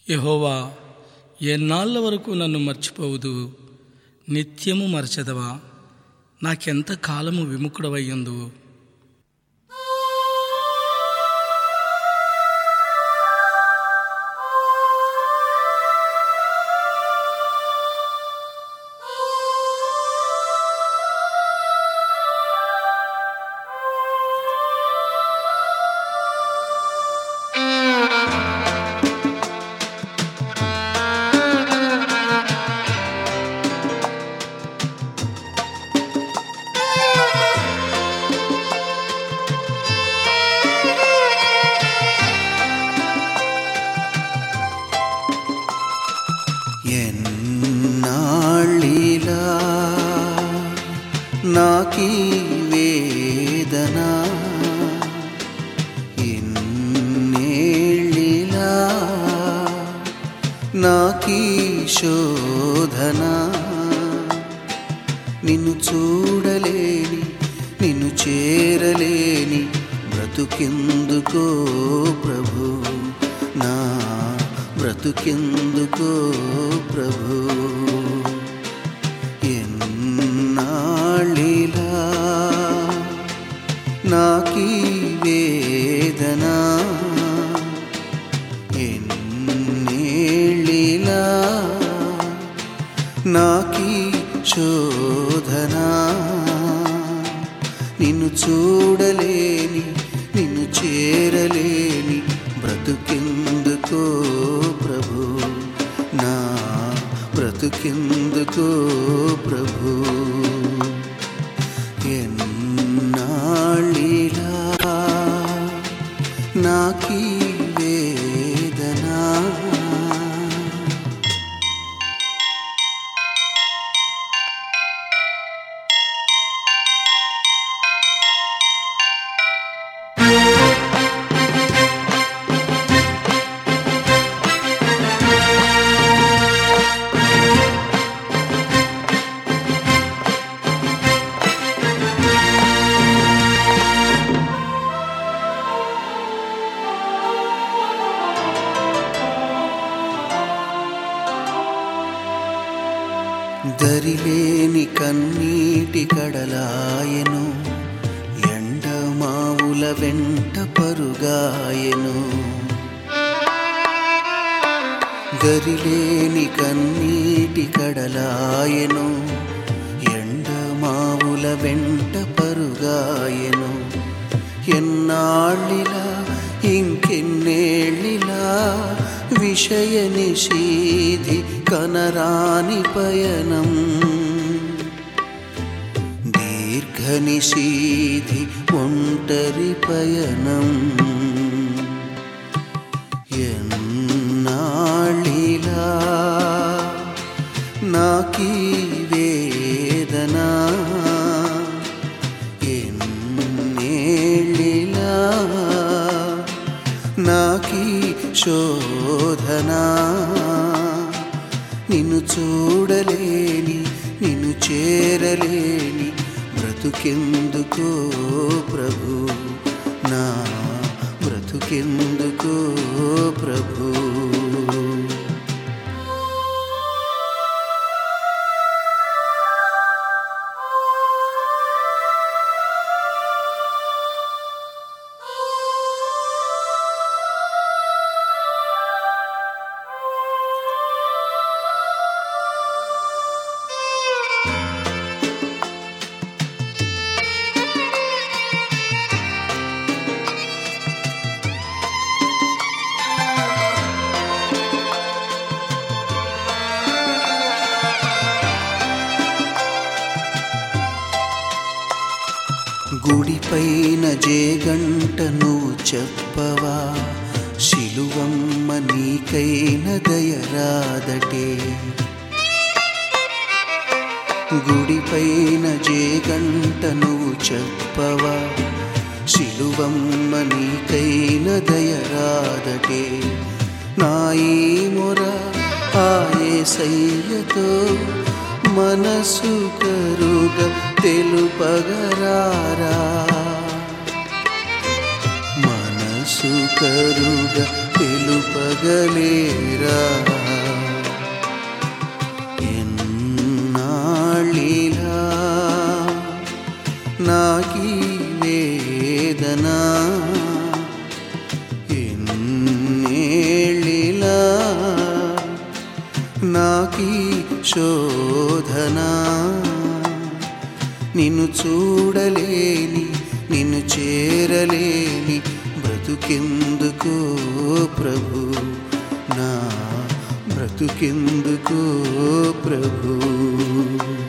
యహోవా ఎన్నాళ్ళ వరకు నన్ను మర్చిపోవుదు నిత్యము మరచెదవా నాకెంత కాలము విముఖుడవయ్యందువు ఎన్నాళ్ళిలా నాకీ వేదన ఎన్నేళ్ళిలా నాకీ శోధన నిన్ను చూడలేని నిన్ను చేరలేని బ్రతుకెందుకో ప్రభు నా బ్రతుకెందుకో ప్రభు ఎన్నాళ్ళిలా నాకీ వేదన ఎన్నేళ్ళిలా నాకీ శోధన నిన్ను చూడలేని నిన్ను చేరలేని బ్రతుకెందుకో ప్రభు నా బ్రతుకెందుకో ప్రభు ఎన్నాళ్ళిలా నాకీ వేదనా దరిలేని కన్నీటి కడలాయను ఎండమావుల వెంట పరుగాయను దరిలేని కన్నీటి కడలాయను ఎండమావుల వెంట పరుగాయను ఎన్నాళ్ళిలా ఇంకెన్నేళ్ళిలా విషయ నిషీధి కనరాని పయనం దీర్ఘ నిషీధి ఒంటరి పయనం ఎన్నాళ్ళిలా నాకీ వేదనా ఎన్నేళ్ళిలా నాకీ శోధనా నిన్ను చూడలేని నిన్ను చేరలేని బ్రతుకెందుకో ప్రభు నా బ్రతుకెందుకో ప్రభు గుడిపైన జేగంట నువ్వు చెప్పవా శిలువమ్మ నీకైన దయరాదటే గుడిపైన జేగంట నువ్వు చెప్పవా శిలువమ్మ నీకైన దయరాదటే నాయి మొర ఆయేసయ్యతో మనసు కరుగ తెలుపగరారా మనసు కరుగ తెలుపగలేరా ఎన్నాళ్ళిలా నాకీ వేదనా ఎన్నేళ్ళిలా నాకీ శోధనా నిన్ను చూడలేని నిన్ను చేరలేని బ్రతుకెందుకో ప్రభు నా బ్రతుకెందుకో ప్రభు